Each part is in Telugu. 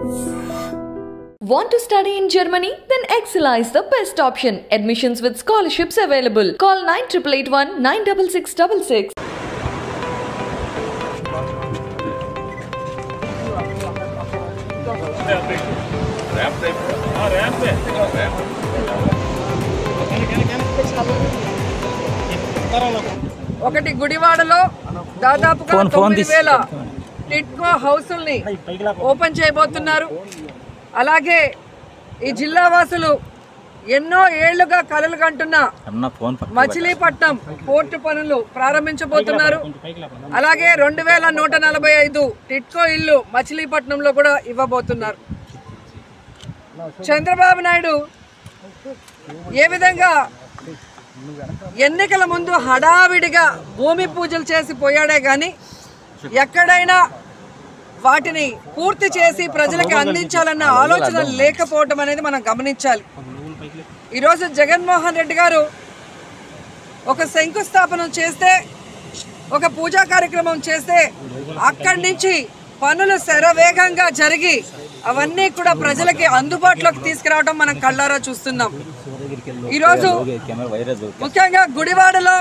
Want to study in Germany? Then Excella is the best option. Admissions with scholarships available. Call 9881 96666. ఒకటి గుడివాడలో దాదాపుగా ఫోన్- ఫోన్ తొమ్మిది తీసి- వేల టిట్కో హౌసుల్ని ఓపెన్ చేయబోతున్నారు అలాగే ఈ జిల్లా వాసులు ఎన్నో ఏళ్లుగా కలలు కంటున్న అన్న ఫోన్ పక్కన మచిలీపట్నం పోర్టు పనులు ప్రారంభించబోతున్నారు అలాగే రెండు వేల నూట నలభై ఐదు టిట్కో ఇల్లు మచిలీపట్నంలో కూడా ఇవ్వబోతున్నారు చంద్రబాబు నాయుడు ఏ విధంగా ఎన్నికల ముందు హడావిడిగా భూమి పూజలు చేసి పోయాడే కానీ ఎక్కడైనా వాటిని పూర్తి చేసి ప్రజలకు అందించాలన్న ఆలోచన లేకపోవటం అనేది మనం గమనించాలి ఈరోజు జగన్మోహన్ రెడ్డి గారు ఒక శంకుస్థాపన చేస్తే ఒక పూజా కార్యక్రమం చేస్తే అక్కడి నుంచి పనులు శరవేగంగా జరిగి అవన్నీ కూడా ప్రజలకి అందుబాటులోకి తీసుకురావడం మనం కళ్ళారా చూస్తున్నాం ఈరోజు కెమెరా వైరస్ ముఖ్యంగా గుడివాడలో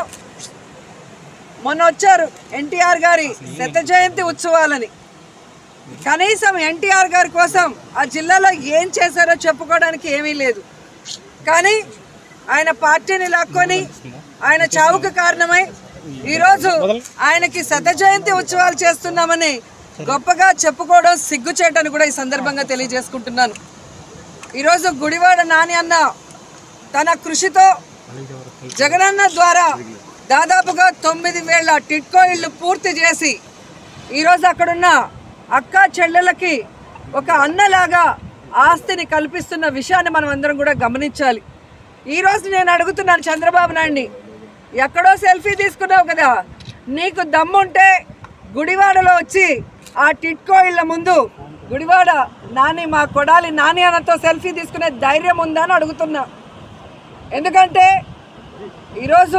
మొన్న వచ్చారు ఎన్టీఆర్ గారి శత జయంతి ఉత్సవాలని కనీసం ఎన్టీఆర్ గారి కోసం ఆ జిల్లాలో ఏం చేశారో చెప్పుకోవడానికి ఏమీ లేదు కానీ ఆయన పార్టీని లాక్కొని ఆయన చావుకు కారణమై ఈరోజు ఆయనకి శత జయంతి ఉత్సవాలు చేస్తున్నామని గొప్పగా చెప్పుకోవడం సిగ్గుచేటని కూడా ఈ సందర్భంగా తెలియజేసుకుంటున్నాను ఈరోజు గుడివాడ నాని అన్న తన కృషితో జగనన్న ద్వారా దాదాపుగా తొమ్మిది వేల టిట్కో ఇళ్ళు పూర్తి చేసి ఈరోజు అక్కడున్న అక్క చెల్లెలకి ఒక అన్నలాగా ఆస్తిని కల్పిస్తున్న విషయాన్ని మనం అందరం కూడా గమనించాలి ఈరోజు నేను అడుగుతున్నాను చంద్రబాబు నాయుడిని ఎక్కడో సెల్ఫీ తీసుకున్నావు కదా నీకు దమ్ముంటే గుడివాడలో వచ్చి ఆ టిట్కో ఇళ్ళ ముందు గుడివాడ నాని మా కొడాలి నాని అన్నతో సెల్ఫీ తీసుకునే ధైర్యం ఉందా అని అడుగుతున్నా ఎందుకంటే ఈరోజు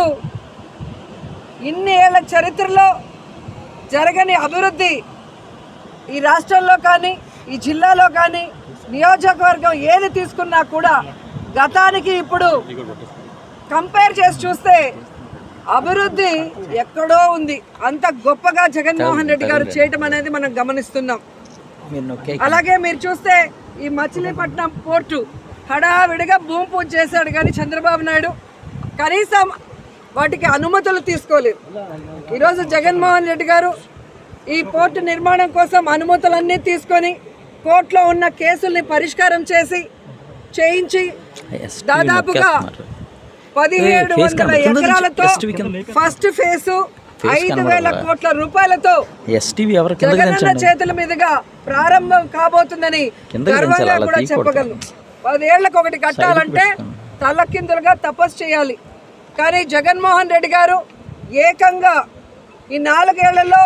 ఇన్ని ఏళ్ల చరిత్రలో జరగని అభివృద్ధి ఈ రాష్ట్రంలో కానీ ఈ జిల్లాలో కానీ నియోజకవర్గం ఏది తీసుకున్నా కూడా గతానికి ఇప్పుడు కంపేర్ చేసి చూస్తే అభివృద్ధి ఎక్కడో ఉంది అంత గొప్పగా జగన్మోహన్ రెడ్డి గారు చేయటం అనేది మనం గమనిస్తున్నాం మీరు నొక్కే అలాగే మీరు చూస్తే ఈ మచిలీపట్నం పోర్టు హడావిడిగా భూమి పూజ చేశాడు కానీ చంద్రబాబు నాయుడు కనీసం వాటికి అనుమతులు తీసుకోలేదు ఈరోజు జగన్మోహన్ రెడ్డి గారు ఈ పోర్టు నిర్మాణం కోసం అనుమతులన్నీ తీసుకొని కోర్టులో ఉన్న కేసుల్ని పరిష్కారం చేసి చేయించి STV దాదాపుగా నొక్కేస్తున్నారు. పదిహేడు face వందల కనబడుతుందా? ఎకరాలతో STV కనబడుతుందా? ఫస్ట్ ఫేసు Face ఐదు వేల కనబడదా? కోట్ల రూపాయలతో ఎస్టీవీ ఎవరు కిందకి జగనన్న దించండి చేతుల మీదుగా ప్రారంభం కాబోతుందని కిందకి గర్వంగా దించాలి, అలా కూడా తీయకూడదు. చెప్పగలను పదేళ్లకు ఒకటి కట్టాలంటే తలకిందులుగా తపస్సు చేయాలి కానీ జగన్మోహన్ రెడ్డి గారు ఏకంగా ఈ నాలుగేళ్లలో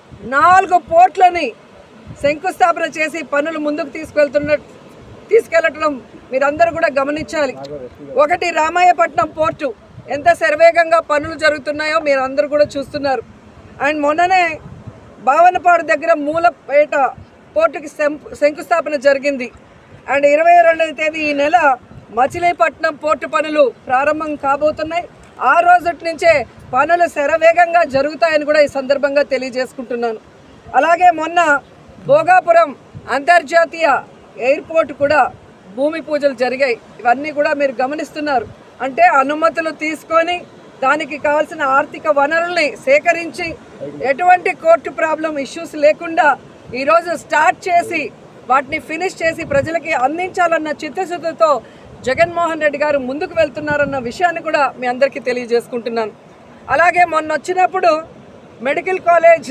నాలుగు పోర్ట్లని శంకుస్థాపన చేసి పనులు ముందుకు తీసుకెళ్తున్న తీసుకెళ్లటం మీరందరూ కూడా గమనించాలి ఒకటి రామాయపట్నం పోర్టు ఎంత శరవేగంగా పనులు జరుగుతున్నాయో మీరు అందరూ కూడా చూస్తున్నారు అండ్ మొన్ననే భావనపాడు దగ్గర మూలపేట పోర్టుకి శం- శంకుస్థాపన జరిగింది అండ్ ఇరవై రెండవ తేదీ ఈ నెల మచిలీపట్నం పోర్టు పనులు ప్రారంభం కాబోతున్నాయి ఆ రోజుటి నుంచే పనులు శరవేగంగా జరుగుతాయని కూడా ఈ సందర్భంగా తెలియజేసుకుంటున్నాను అలాగే మొన్న భోగాపురం అంతర్జాతీయ ఎయిర్పోర్ట్ కూడా భూమి పూజలు జరిగాయి ఇవన్నీ కూడా మీరు గమనిస్తున్నారు అంటే అనుమతులు తీసుకొని దానికి కావాల్సిన ఆర్థిక వనరుల్ని సేకరించి ఎటువంటి కోర్టు ప్రాబ్లం ఇష్యూస్ లేకుండా ఈరోజు స్టార్ట్ చేసి వాటిని ఫినిష్ చేసి ప్రజలకి అందించాలన్న చిత్తశుద్ధితో జగన్మోహన్ రెడ్డి గారు ముందుకు వెళ్తున్నారన్న విషయాన్ని కూడా మీ అందరికీ తెలియజేసుకుంటున్నాను అలాగే మొన్న వచ్చినప్పుడు మెడికల్ కాలేజ్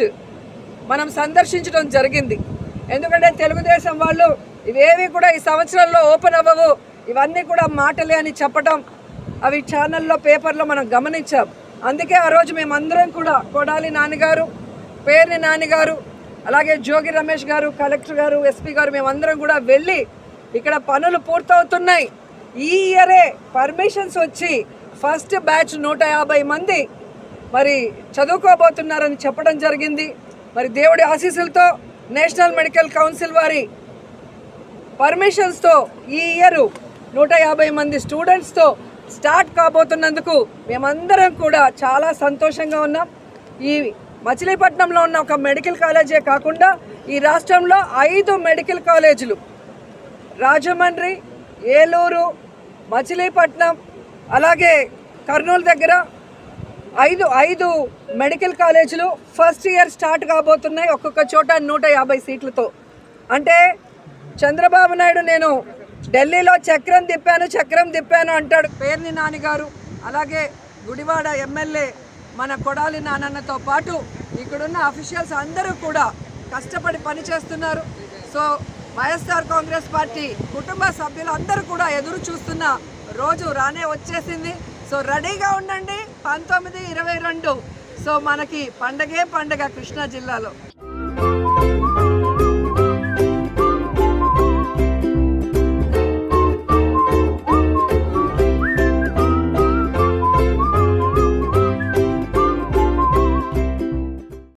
మనం సందర్శించడం జరిగింది ఎందుకంటే తెలుగుదేశం వాళ్ళు ఇవేవి కూడా ఈ సంవత్సరంలో ఓపెన్ అవ్వవు ఇవన్నీ కూడా మాటలే అని చెప్పడం అవి ఛానల్లో పేపర్లో మనం గమనించాం అందుకే ఆ రోజు మేమందరం కూడా కొడాలి నాన్నగారు పేర్ని నాన్నగారు అలాగే జోగి రమేష్ గారు కలెక్టర్ గారు ఎస్పీ గారు మేమందరం కూడా వెళ్ళి ఇక్కడ పనులు పూర్తవుతున్నాయి ఈ ఇయరే పర్మిషన్స్ వచ్చి ఫస్ట్ బ్యాచ్ నూట యాభై మంది మరి చదువుకోబోతున్నారని చెప్పడం జరిగింది మరి దేవుడి ఆశీస్సులతో నేషనల్ మెడికల్ కౌన్సిల్ వారి పర్మిషన్స్తో ఈ ఇయర్ నూట యాభై మంది స్టూడెంట్స్తో స్టార్ట్ కాబోతున్నందుకు మేమందరం కూడా చాలా సంతోషంగా ఉన్నాం ఈ మచిలీపట్నంలో ఉన్న ఒక మెడికల్ కాలేజే కాకుండా ఈ రాష్ట్రంలో ఐదు మెడికల్ కాలేజీలు రాజమండ్రి ఏలూరు మచిలీపట్నం అలాగే కర్నూలు దగ్గర ఐదు ఐదు మెడికల్ కాలేజీలు ఫస్ట్ ఇయర్ స్టార్ట్ కాబోతున్నాయి ఒక్కొక్క చోట నూట యాభై సీట్లతో అంటే చంద్రబాబు నాయుడు నేను ఢిల్లీలో చక్రం తిప్పాను చక్రం తిప్పాను అంటాడు పేర్ని నాని గారు అలాగే గుడివాడ ఎమ్మెల్యే మన కొడాలి నానన్నతో పాటు ఇక్కడున్న అఫీషియల్స్ అందరూ కూడా కష్టపడి పనిచేస్తున్నారు సో వైఎస్ఆర్ కాంగ్రెస్ పార్టీ కుటుంబ సభ్యులు అందరూ కూడా ఎదురు చూస్తున్న రోజు రానే వచ్చేసింది సో రెడీగా ఉండండి పంతొమ్మిది ఇరవై రెండు సో మనకి పండగే పండగ కృష్ణా జిల్లాలో